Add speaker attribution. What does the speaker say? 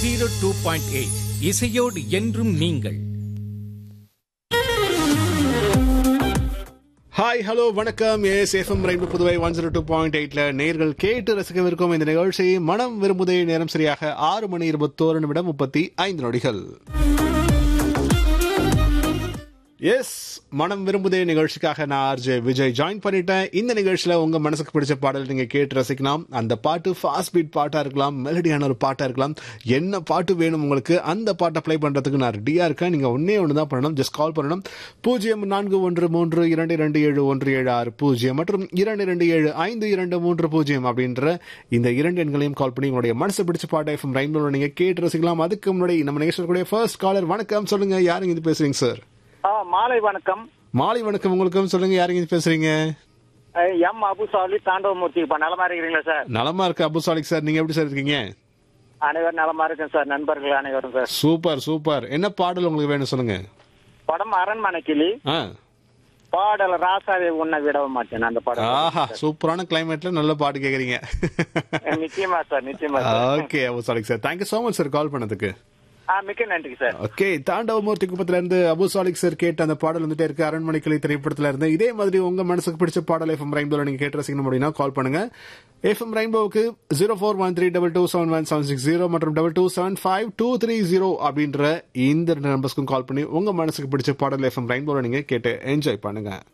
Speaker 1: zero two point eight இசையோடு என்றும் நீங்கள்
Speaker 2: ஹாய் ஹலோ வணக்கம் S FM rainbow Puduvai one zero two point எயிட்ல நேர்கள் கேட்டு ரசிக்கவிருக்கும் இந்த நிகழ்ச்சி மனம் விரும்புதே நேரம் சரியாக ஆறு மணி இருபத்தோரு நிமிடம் முப்பத்தி ஐந்து நொடிகள் எஸ் மனம் விரும்புதே நிகழ்ச்சிக்காக நான் ஆர்ஜே விஜய் ஜாயின் பண்ணிட்டேன் இந்த நிகழ்ச்சியில உங்க மனசுக்கு பிடிச்ச பாடல் நீங்க கேட்டு ரசிக்கலாம் அந்த பாட்டு ஃபாஸ்ட் பீட் பாட்டா இருக்கலாம் மெலடியான ஒரு பாட்டா இருக்கலாம் என்ன பாட்டு வேணும் உங்களுக்கு அந்த பாட்டை ப்ளே பண்றதுக்கு நான் ரெடியா இருக்கேன் நீங்க ஒன்னே ஒன்று தான் பண்ணணும் ஜஸ்ட் கால் பண்ணணும் பூஜ்ஜியம் நான்கு ஒன்று மூன்று இரண்டு இரண்டு ஏழு ஒன்று ஏழு ஆறு பூஜ்ஜியம் மற்றும் இரண்டு இரண்டு ஏழு ஐந்து இரண்டு மூன்று பூஜ்ஜியம் அப்படின்ற இந்த இரண்டு எண்களையும் கால் பண்ணி உங்களுடைய மனசு பிடிச்ச பாட்டை எஃப்எம் ரெயின்போ நீங்க கேட்டு ரசிக்கலாம் அதுக்கு முன்னாடி நம்ம நிகழ்ச்சியுடைய ஃபர்ஸ்ட் காலர் வணக்கம் சொல்லுங்க யாருங்க இது பேசுறீங்க சார்
Speaker 3: ஆ மாலை வணக்கம்
Speaker 2: மாலை வணக்கம் உங்களுக்கும் சொல்லுங்க யாருங்க இது பேசுறீங்க
Speaker 3: அஹ், எம் அபுசாலி தாண்டவமூர்த்தி இப்ப நலமா இருக்கிறீங்களா சார்
Speaker 2: நலமா இருக்கு அபு சாலிக் சார் நீங்க எப்படி சார் இருக்கீங்க
Speaker 3: அனைவரும் நலமா இருக்கேன் சார் நண்பர்கள் அனைவரும் சார்
Speaker 2: சூப்பர் சூப்பர் என்ன பாடல் உங்களுக்கு வேணும் சொல்லுங்க
Speaker 3: படம் அரண்மனை கிளி
Speaker 2: ஆ
Speaker 3: பாடல் ராசாவை உன்னை விடவே மாட்டேன் அந்த படம்
Speaker 2: ஆஹா சூப்பரான கிளைமேட்ல நல்ல பாட்டு கேக்குறீங்க
Speaker 3: அஹ், நிச்சயமா சார் நிச்சயமா sir
Speaker 2: okay Abu Salik sir thank you so much sir call பண்ணதுக்கு
Speaker 3: ஆ மிக்க நன்றி சார்
Speaker 2: ஓகே தாண்டவமூர்த்தி குப்பத்துல இருந்து அபு சாலிக் சார் கேட்ட அந்த பாடல் வந்துட்டே இருக்கு அரண்மனை கிளை திரைப்படத்துல இருந்து இதே மாதிரி உங்க மனசுக்கு பிடிச்ச பாடல் எஃப்எம் ரெயின்போல நீங்க கேட்டு ரசிக்கணும் அப்படின்னா கால் பண்ணுங்க எஃப்எம் ரெயின்போவுக்கு zero four one three double two seven one seven six zero மற்றும் double two seven five two three zero அப்படின்ற இந்த ரெண்டு நம்பர்ஸ்க்கும் கால் பண்ணி உங்க மனசுக்கு பிடிச்ச பாடல் எஃப்எம் ரெயின்போல நீங்க கேட்டு என்ஜாய் பண்ணுங்க